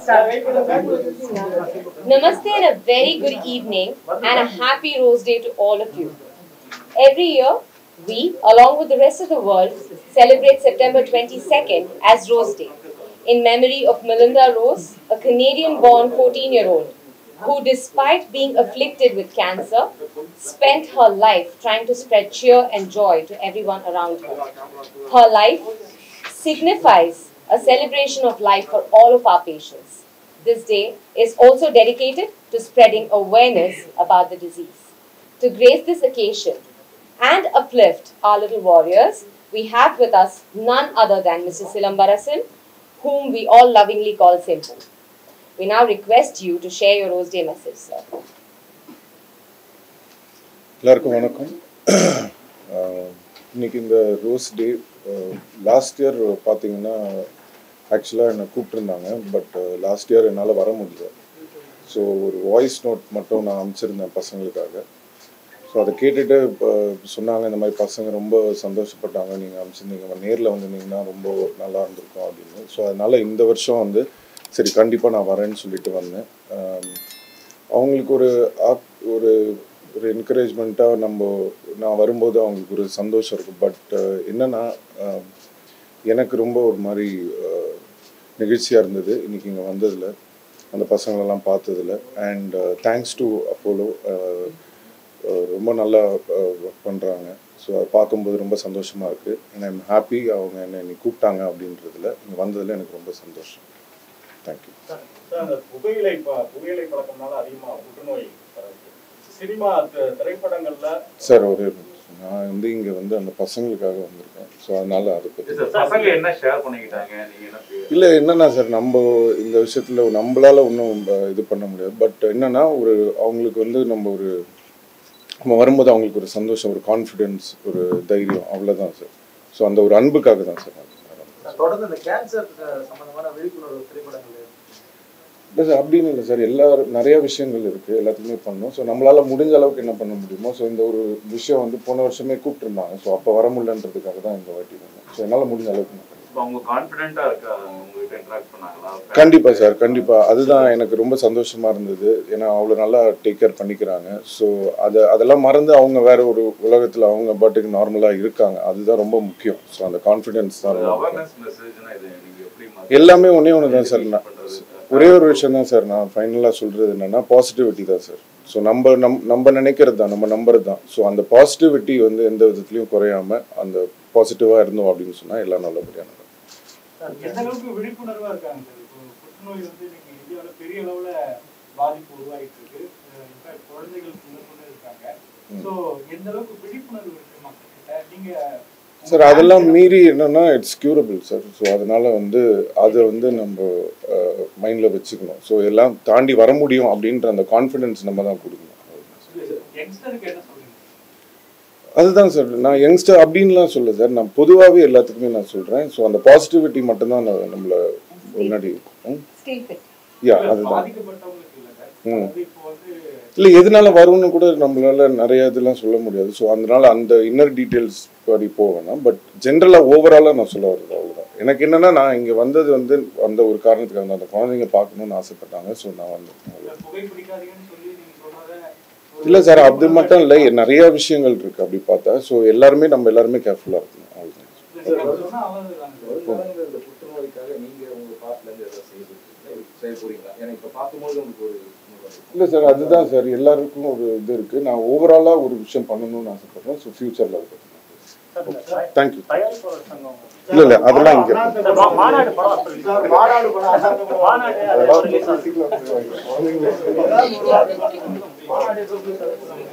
Namaste and a very good evening and a happy Rose Day to all of you. Every year, we, along with the rest of the world, celebrate September 22nd as Rose Day in memory of Melinda Rose, a Canadian born 14 year old who, despite being afflicted with cancer, spent her life trying to spread cheer and joy to everyone around her. Her life signifies a celebration of life for all of our patients. This day is also dedicated to spreading awareness about the disease. To grace this occasion and uplift our little warriors, we have with us none other than Mr. Silambarasan, whom we all lovingly call Simple. We now request you to share your Rose Day message, sir. எல்லாருக்கும் வணக்கம் ஆஹ் இன்னைக்கு இந்த rose day last year பார்த்தீங்கன்னா ஆக்சுவலாக என்னை கூப்பிட்டுருந்தாங்க but last year என்னால் வர முடியல ஸோ ஒரு வாய்ஸ் நோட் மட்டும் நான் அனுப்பிச்சிருந்தேன் பசங்களுக்காக ஸோ அதை கேட்டுட்டு இப்போ சொன்னாங்க இந்த மாதிரி பசங்க ரொம்ப சந்தோஷப்பட்டாங்க நீங்கள் அனுப்பிச்சிருந்தீங்க நேரில் வந்திருந்தீங்கன்னா ரொம்ப நல்லா இருந்திருக்கும் அப்படின்னு ஸோ அதனால் இந்த வருஷம் வந்து சரி கண்டிப்பாக நான் வரேன்னு சொல்லிட்டு வந்தேன் ஆம், அவங்களுக்கு ஒரு ஆப்- ஒரு ஒரு என்கரேஜ்மெண்ட்டாக நம்ம நான் வரும்போது அவங்களுக்கு ஒரு சந்தோஷம் இருக்கும் பட் என்னன்னா ஆஹ், எனக்கு ரொம்ப ஒரு மாதிரி நெகிழ்ச்சியாக இருந்தது இன்னைக்கு இங்கே வந்ததில் அந்த பசங்களெல்லாம் பார்த்ததில் அண்ட் தேங்க்ஸ் டு அப்போலோ ரொம்ப நல்லா ஒர்க் பண்ணுறாங்க ஸோ அதை பார்க்கும்போது ரொம்ப சந்தோஷமாக இருக்குது அண்ட் ஐம் ஹாப்பி அவங்க என்னை இன்னைக்கு கூப்பிட்டாங்க அப்படின்றதுல இங்கே வந்ததில் எனக்கு ரொம்ப சந்தோஷம் தேங்க்யூ சார், அந்த புகையிலை ப- புகையிலை பழக்கம்னால அதிகமா புற்றுநோய் பரவுது. சினிமா தி- திரைப்படங்கள்ல சார் ஒரு நான் வந்து இங்கே வந்து அந்த பசங்களுக்காக வந்திருக்கேன் ஸோ அதனால் அதை பற்றி சார், பசங்க என்ன ஷேர் பண்ணிக்கிட்டாங்க நீங்க என்ன பே- இல்லை என்னன்னா சார் நம்ம இந்த விஷயத்தில் நம்மளால ஒன்றும் இது பண்ண முடியாது பட் என்னன்னா ஒரு அவங்களுக்கு வந்து நம்ம ஒரு நம்ம வரும்போது அவங்களுக்கு ஒரு சந்தோஷம் ஒரு கான்ஃபிடென்ஸ் ஒரு தைரியம் அவ்வளோதான் சார் ஸோ அந்த ஒரு அன்புக்காக தான் சார் அது. தொடர்ந்து இந்த கேன்சர் சம்பந்தமான விழிப்புணர்வு திரைப்படங்கள் இல்லை சார் அப்படின்னு இல்லை சார் எல்லா நிறைய விஷயங்கள் இருக்குது எல்லாத்துக்குமே பண்ணோம் ஸோ நம்மளால் முடிஞ்ச அளவுக்கு என்ன பண்ண முடியுமோ ஸோ இந்த ஒரு விஷயம் வந்து போன வருஷமே கூப்பிட்டுருந்தாங்க ஸோ அப்போ வர முடியலன்றதுக்காக தான் இந்த வாட்டி வந்தோம் ஸோ என்னால் முடிஞ்ச அளவுக்கு நான் பண்ணேன். இப்ப அவங்க கான்பிடென்ட்டா இருக்கா உங்ககிட்ட இன்டராக்ட் பண்ணாங்களா கண்டிப்பா சார் கண்டிப்பா அதுதான் எனக்கு ரொம்ப சந்தோஷமா இருந்தது ஏன்னா அவ்வளோ நல்லா டேக் கேர் பண்ணிக்கிறாங்க ஸோ அதை அதெல்லாம் மறந்து அவங்க வேற ஒரு உலகத்துல அவங்க பாட்டுக்கு நார்மலா இருக்காங்க அதுதான் ரொம்ப முக்கியம் ஸோ அந்த கான்ஃபிடென்ஸ் தான் ரொம்ப முக்கியம். அவேர்னஸ் மெசேஜ்னா இது நீங்க எப்படி மாத்தி- எல்லாமே ஒண்ணே ஒன்று தான் சார் நான் பண்றது? ஒரே ஒரு விஷயம் தான் சார் நான் ஃபைனலாக சொல்றது என்னன்னா பாசிட்டிவிட்டி தான் சார் ஸோ நம்ம நம் நம்ம நினைக்கிறது தான் நம்ம நம்புறது தான் ஸோ அந்த பாசிட்டிவிட்டி வந்து எந்த விதத்துலையும் குறையாம அந்த பாசிட்டிவாக இருந்தோம் அப்படின்னு சொன்னா எல்லாம் நல்லபடியாக நடக்கும் எந்த அளவுக்கு விழிப்புணர்வா இருக்காங்க சார் இப்போ புற்றுநோய் வந்து இன்னைக்கு இந்தியாவுல பெரிய அளவுல பாதிப்பு உருவாகிட்டு இருக்கு இன்ஃபேக்ட் குழந்தைகள் முதற்கொண்டு இருக்காங்க ஸோ எந்த அளவுக்கு விழிப்புணர்வு இருக்கு மக்கள்கிட்ட நீங்க சார் அதெல்லாம் மீறி என்னன்னா இட்ஸ் கியூரபிள் சார் ஸோ அதனால வந்து அதை வந்து நம்ம மைண்டில் வச்சுக்கணும் ஸோ எல்லாம் தாண்டி வர முடியும் அப்படின்ற அந்த கான்ஃபிடென்ஸ் நம்ம தான் கொடுக்கணும் யங்ஸ்டருக்கு என்ன சொல்றீங்க அதுதான் சார் நான் யங்ஸ்டர் அப்படின்லாம் சொல்ல சார் நான் பொதுவாகவே எல்லாத்துக்குமே நான் சொல்கிறேன் ஸோ அந்த பாசிட்டிவிட்டி மட்டும்தான் நான் நம்மளை முன்னாடி Stay fit. யா அதுதான் பாதிக்கப்பட்டவங்களுக்கு இல்ல சார் ம். அதாவது இப்போ வந்து இல்லை எதனால வரும்னு கூட நம்மளால நிறைய இதெல்லாம் சொல்ல முடியாது ஸோ அதனால அந்த இன்னர் டீட்டெயில்ஸ் படி போவேன்னா பட் ஜென்ரலாக ஓவராலாக நான் சொல்ல வருது அவ்வளோதான் எனக்கு என்னன்னா நான் இங்கே வந்தது வந்து அந்த ஒரு காரணத்துக்காக தான் அந்த குழந்தைங்க பார்க்கணும்னு ஆசைப்பட்டாங்க ஸோ நான் வந்தேன் அவ்வளவுதான். புகைப்பிடிக்காதீங்கன்னு சொல்லி நீங்க சொல்றத இல்லை சார் அது மட்டும் இல்லை நிறைய விஷயங்கள் இருக்கு அப்படி பார்த்தா ஸோ எல்லாருமே நம்ம எல்லாருமே கேர்ஃபுல்லாக இருக்கணும் அவ்வளோதான் இல்ல, சொன்னா அவ்வளவுதான் சார். வருங்காலங்களில் இந்த புற்றுநோய்க்காக நீங்க உங்க பார்ட்ல இருந்து ஏதாவது செய்ய செய்ய போறீங்களா ஏன்னா இப்ப பார்க்கும்போது உங்களுக்கு ஒரு இல்லை சார் அதுதான் சார் எல்லாருக்கும் ஒரு இது இருக்கு நான் ஓவராலாக ஒரு விஷயம் பண்ணணும்னு ஆசைப்படுறேன் ஸோ ஃபியூச்சரில் அதை பற்றி தேங்க்யூ தயாரிப்பாளர் சங்கம் இல்லை இல்லை அதெல்லாம் இங்கே சார், மா- மாநாடு படம் சார், மாநாடு படம் மாநாடு அது ஒரு release ஆகுது. மாநாடு எப்போ release ஆகுது?